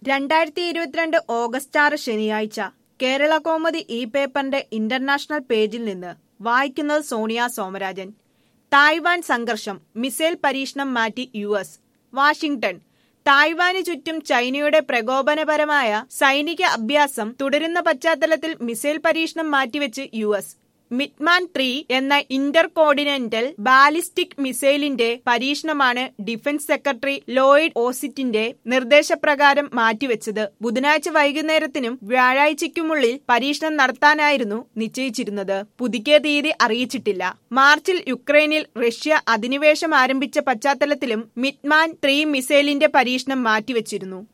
രണ്ടായിരത്തി ഇരുപത്തിരണ്ട് ഓഗസ്റ്റ് ആറ് ശനിയാഴ്ച കേരള കോമതി ഇ പേപ്പറിന്റെ ഇന്റർനാഷണൽ പേജിൽ നിന്ന് വായിക്കുന്നത് സോണിയ സോമരാജൻ തായ്വാൻ സംഘർഷം മിസൈൽ പരീക്ഷണം മാറ്റി യു എസ് വാഷിംഗ്ടൺ തായ്വാന് ചുറ്റും ചൈനയുടെ പ്രകോപനപരമായ സൈനിക അഭ്യാസം തുടരുന്ന പശ്ചാത്തലത്തിൽ മിസൈൽ പരീക്ഷണം മാറ്റിവെച്ച് യു എസ് മിറ്റ്മാൻ ത്രീ എന്ന ഇന്റർ കോർഡിനെന്റൽ ബാലിസ്റ്റിക് മിസൈലിന്റെ പരീക്ഷണമാണ് ഡിഫൻസ് സെക്രട്ടറി ലോയിഡ് ഓസിറ്റിന്റെ നിർദ്ദേശപ്രകാരം മാറ്റിവെച്ചത് ബുധനാഴ്ച വൈകുന്നേരത്തിനും വ്യാഴാഴ്ചയ്ക്കുമുള്ളിൽ പരീക്ഷണം നടത്താനായിരുന്നു നിശ്ചയിച്ചിരുന്നത് പുതുക്കിയ തീയതി അറിയിച്ചിട്ടില്ല മാർച്ചിൽ യുക്രൈനിൽ റഷ്യ അധിനിവേശം ആരംഭിച്ച പശ്ചാത്തലത്തിലും മിറ്റ്മാൻ ത്രീ മിസൈലിന്റെ പരീക്ഷണം മാറ്റിവെച്ചിരുന്നു